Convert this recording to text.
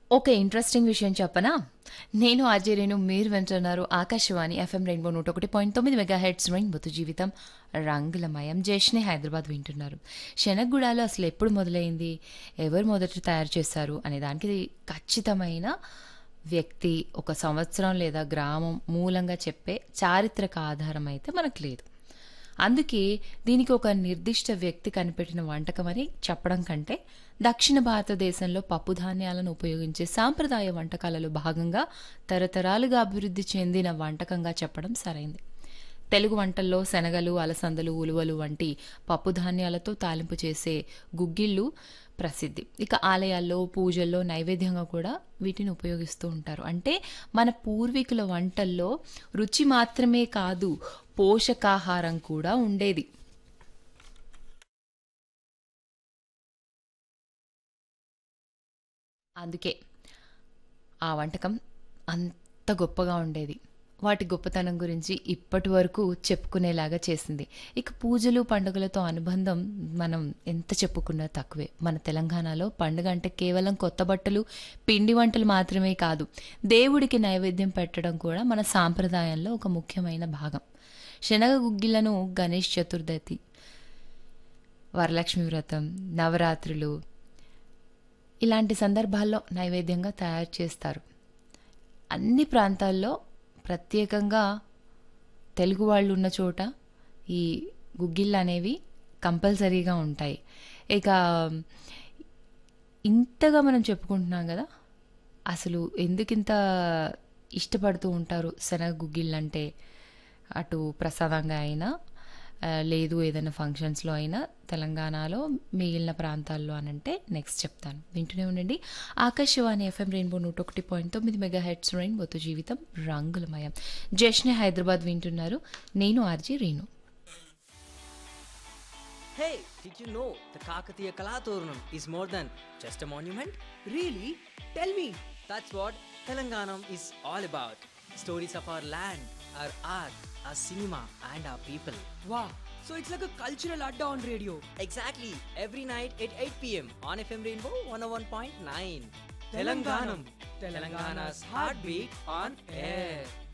Okay. Interesting విషయం చెప్పనా? నేను ఆర్‌జే రేణు మీరు వింటున్నారు ఆకాశవాణి ఎఫ్ఎం రెయిన్బో 101.9 మెగాహెర్ట్జ్ రెయిన్బోతో జీవితం రంగులమయం. జేష్‌ని హైదరాబాద్ వింటున్నారు. శనగగుడాలు అసలు ఎప్పుడు మొదలైంది? ఎవరు మొదట తయారు చేశారు? అనే దానికి ఖచ్చితమైన వ్యక్తి, ఒక సంవత్సరం లేదా గ్రామం మూలంగా చెప్పే చారిత్రక ఆధారం అయితే మనకు లేదు. అందుకే దీనికి ఒక నిర్దిష్ట వ్యక్తి కనిపెట్టిన వంటకమని చెప్పడం కంటే దక్షిణ భారతదేశంలో పప్పు ధాన్యాలను ఉపయోగించే సాంప్రదాయ వంటకాలలో భాగంగా తరతరాలుగా అభివృద్ధి చెందిన వంటకంగా చెప్పడం సరైంది. తెలుగు వంటల్లో శనగలు, అలసందలు, ఉలువలు వంటి పప్పు ధాన్యాలతో తాలింపు చేసే గుగ్గిళ్ళు ప్రసిద్ధి. ఇక ఆలయాల్లో, పూజల్లో నైవేద్యంగా కూడా వీటిని ఉపయోగిస్తూ ఉంటారు. అంటే మన పూర్వీకుల వంటల్లో రుచి మాత్రమే కాదు పోషకాహారం కూడా ఉండేది. అందుకే ఆ వంటకం అంత గొప్పగా ఉండేది. వాటి గొప్పతనం గురించి ఇప్పటి వరకు చెప్పుకునేలాగా చేసింది. ఇక పూజలు, పండుగలతో అనుబంధం మనం ఎంత చెప్పుకున్నా తక్కువే. మన తెలంగాణలో పండుగ అంటే కేవలం కొత్త బట్టలు, పిండి వంటలు మాత్రమే కాదు. దేవుడికి నైవేద్యం పెట్టడం కూడా మన సాంప్రదాయంలో ఒక ముఖ్యమైన భాగం. శనగ గుగ్గిళ్లను గణేష్ చతుర్థి, వరలక్ష్మి వ్రతం, నవరాత్రులు ఇలాంటి సందర్భాల్లో నైవేద్యంగా తయారు చేస్తారు. అన్ని ప్రాంతాల్లో ప్రత్యేకంగా తెలుగు వాళ్ళు ఉన్న చోట ఈ గుగ్గిళ్ళు అనేవి కంపల్సరీగా ఉంటాయి. ఇక ఇంతగా మనం చెప్పుకుంటున్నాం గదా! అసలు ఎందుకింత ఇష్టపడుతూ ఉంటారు శనగ గుగ్గిళ్ళంటే? అటు ప్రసాదంగా అయినా ఆహ్, లేదు ఏదైనా ఫంక్షన్స్‌లో అయినా తెలంగాణలో మిగిలిన ప్రాంతాల్లో అనంటే నెక్స్ట్ చెప్తాను. వింటూనే ఉండండి. ఆకాశవాణి ఎఫ్ఎం రెయిన్బో 101.9 మెగాహెర్ట్జ్ రెయిన్బోతో జీవితం రంగులమయం. జేష్‌ని హైదరాబాద్ వింటున్నారు. నేను RJ Renu. Hey, did you know the Kakatiya Kalaturnam is more than just a monument? Really? Tell me. That's what Telanganam is all about. Stories of our land, our art, our cinema, and our people. Wow. So it's like a cultural adda on radio. Exactly, every night at 8 pm on FM Rainbow 101.9. Telanganam, Telangana's heartbeat on air.